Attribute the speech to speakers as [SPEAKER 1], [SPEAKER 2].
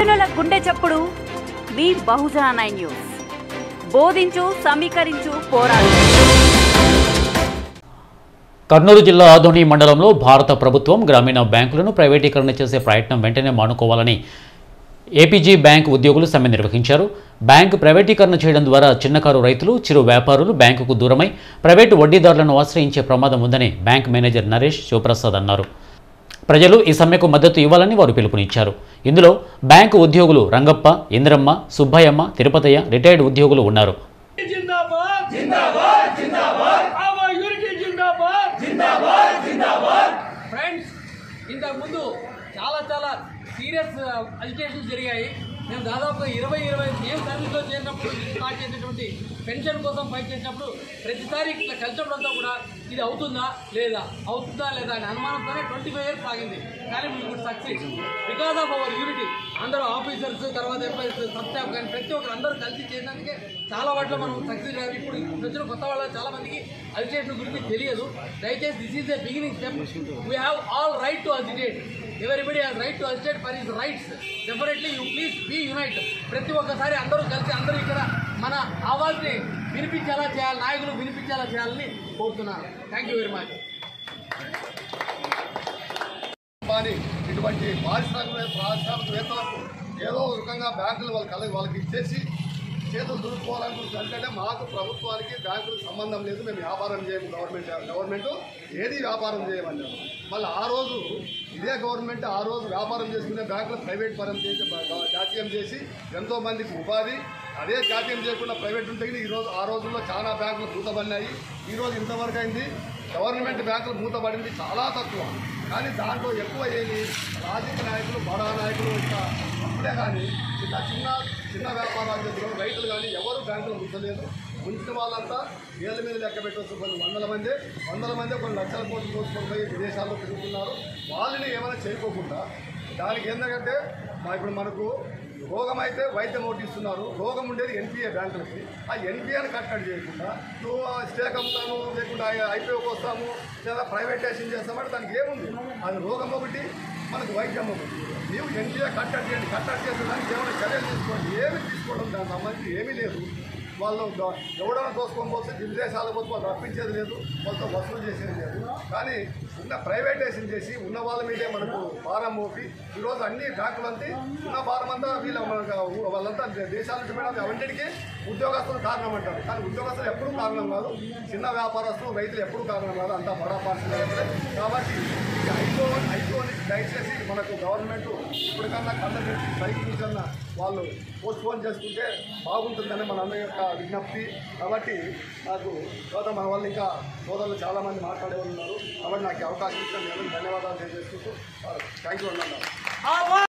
[SPEAKER 1] బహుజనుల గుండె చప్పుడు మీ బహుజన నైన్ న్యూస్ బోధించు సమీకరించు పోరాడు
[SPEAKER 2] కర్నూలు జిల్లా ఆదోని మండలంలో భారత ప్రభుత్వం గ్రామీణ బ్యాంకులను ప్రైవేటీకరణ చేసే ప్రయత్నం వెంటనే మానుకోవాలని ఏపీజీ బ్యాంక్ ఉద్యోగులు సమ్మె నిర్వహించారు బ్యాంకు ప్రైవేటీకరణ చేయడం ద్వారా చిన్నకారు రైతులు చిరు వ్యాపారులు బ్యాంకుకు దూరమై ప్రైవేటు వడ్డీదారులను ఆశ్రయించే ప్రమాదం ఉందని బ్యాంక్ మేనేజర్ నరేష్ శివప్రసాద్ అన్నారు ప్రజలు ఈ సమ్మెకు మద్దతు ఇవ్వాలని వారు పిలుపునిచ్చారు ఇందులో బ్యాంకు ఉద్యోగులు రంగప్ప ఇంద్రమ్మ సుబ్బయ్యమ్మ తిరుపతయ్య రిటైర్డ్ ఉద్యోగులు ఉన్నారు
[SPEAKER 3] जिंदाबाद जिंदाबाद जिंदाबाद आवा यूनिटी जिंदाबाद जिंदाबाद जिंदाबाद ఫ్రెండ్స్ ఇంతకు ముందు చాలా చాలా సీరియస్ అజిటేషన్స్ జరిగాయి మేము దాదాపు ఇరవై ఇరవై మేము సర్వీస్లో చేసినప్పుడు స్టార్ట్ చేసినటువంటి పెన్షన్ కోసం ఫైట్ చేసినప్పుడు ప్రతిసారి ఇట్లా కలిసినప్పుడు అంతా కూడా ఇది అవుతుందా లేదా అవుతుందా లేదా అని అనుమానంతోనే ట్వంటీ ఫైవ్ ఇయర్స్ ఆగింది కానీ we good success because of our unity అందరూ ఆఫీసర్స్ తర్వాత ఎంప్లాయీస్ సబ్ స్టాఫ్ కానీ ప్రతి ఒక్కరు అందరూ కలిసి చేసినందుకే చాలా వాటిలో మనం సక్సెస్ అయ్యారు ఇప్పుడు ఇప్పుడు వచ్చిన కొత్త వాళ్ళ చాలా మందికి అజిటేషన్ గురించి తెలియదు దయచేసి this is the beginning step we have all right to agitate everybody has right to agitate for his rights definitely you please be unite ప్రతి ఒక్కసారి అందరూ కలిసి అందరూ ఇక్కడ మన ఆవాజ్ని వినిపించేలా చేయాలి నాయకులు వినిపించేలా చేయాలని కోరుతున్నాను థ్యాంక్ యూ వెరీ మచ్
[SPEAKER 4] కానీ ఇటువంటి పారిశ్రామిక పారిశ్రామికవేత్తలకు ఏదో ఒక రకంగా బ్యాంకులు వాళ్ళ కల వాళ్ళకి ఇచ్చేసి చేతులు దురుపుకోవాలనుకుంటుంది ఎందుకంటే మాకు ప్రభుత్వానికి బ్యాంకులకు సంబంధం లేదు మేము వ్యాపారం చేయము గవర్నమెంట్ గవర్నమెంట్ ఏది వ్యాపారం చేయమన్నారు మళ్ళీ ఆ రోజు ఇదే గవర్నమెంట్ ఆ రోజు వ్యాపారం చేసుకునే బ్యాంకులు ప్రైవేట్ పరం చేసి జాతీయం చేసి ఎంతో మందికి ఉపాధి అదే జాతీయం చేయకుండా ప్రైవేట్ ఉంటే ఈ రోజు ఆ రోజుల్లో చాలా బ్యాంకులు మూతబడినాయి ఈ రోజు ఇంతవరకు అయింది గవర్నమెంట్ బ్యాంకులు మూతబడింది చాలా తక్కువ కానీ దాంట్లో ఎక్కువ ఏది రాజకీయ నాయకులు బడా నాయకులు ఇంకా అప్పుడే కానీ చిన్న చిన్న చిన్న వ్యాపారాలు చేస్తున్న రైతులు కానీ ఎవరు బ్యాంకులు ముంచలేదు ముంచిన వాళ్ళంతా ఏళ్ళ మీద లెక్క పెట్టవచ్చు కొన్ని వందల మంది వందల మంది కొన్ని లక్షల కోట్లు కోసుకొని పోయి విదేశాల్లో తిరుగుతున్నారు వాళ్ళని ఏమైనా చేయకోకుండా దానికి ఏంటంటే మా ఇప్పుడు మనకు రోగం అయితే వైద్యం ఒకటి ఇస్తున్నారు రోగం ఉండేది ఎన్పిఏ బ్యాంకులకి ఆ ఎన్పిఏని కట్టడి చేయకుండా నువ్వు ఆ స్టేక్ అమ్ముతాను లేకుండా ఐపీఓకి వస్తాము లేదా ప్రైవేటైజేషన్ చేస్తామంటే దానికి ఏముంది అది రోగం ఒకటి మనకు వైద్యం ఒకటి నీవు ఎన్పిఏ కట్టడి చేయండి కట్టడి చేసే దానికి ఏమైనా చర్యలు తీసుకోండి ఏమి తీసుకోవడం దానికి సంబంధించి ఏమీ లేదు వాళ్ళు ద- ఎవడైనా దోసుకొని పోతే విదేశాలకు పోతే వాళ్ళు రప్పించేది లేదు వాళ్ళతో వసూలు చేసేది లేదు కానీ ఉన్న ప్రైవేటైజేషన్ చేసి ఉన్న వాళ్ళ మీదే మనకు భారం మోపి ఈరోజు అన్ని బ్యాంకులంతా ఉన్న భారం అంతా వీళ్ళ మనకు వాళ్ళంతా దేశాల నుంచి మేడం అవన్నిటికీ ఉద్యోగస్తులు కారణం అంటారు కానీ ఉద్యోగస్తులు ఎప్పుడూ కారణం కాదు చిన్న వ్యాపారస్తులు రైతులు ఎప్పుడూ కారణం కాదు అంతా బడా పార్టీ కాబట్టి ఈ ఐదో ఐదోని దయచేసి మనకు గవర్నమెంట్ ఇప్పటికన్నా కళ్ళ పెట్టి సైకిల్ కన్నా వాళ్ళు పోస్ట్ పోన్ చేసుకుంటే బాగుంటుందని మన అందరి యొక్క విజ్ఞప్తి కాబట్టి నాకు తర్వాత మన వాళ్ళు ఇంకా సోదరులు చాలామంది మాట్లాడే వాళ్ళు ఉన్నారు కాబట్టి నాకు ఈ అవకాశం ఇచ్చిన ధన్యవాదాలు తెలియజేసుకుంటూ థ్యాంక్ యూ అన్నారు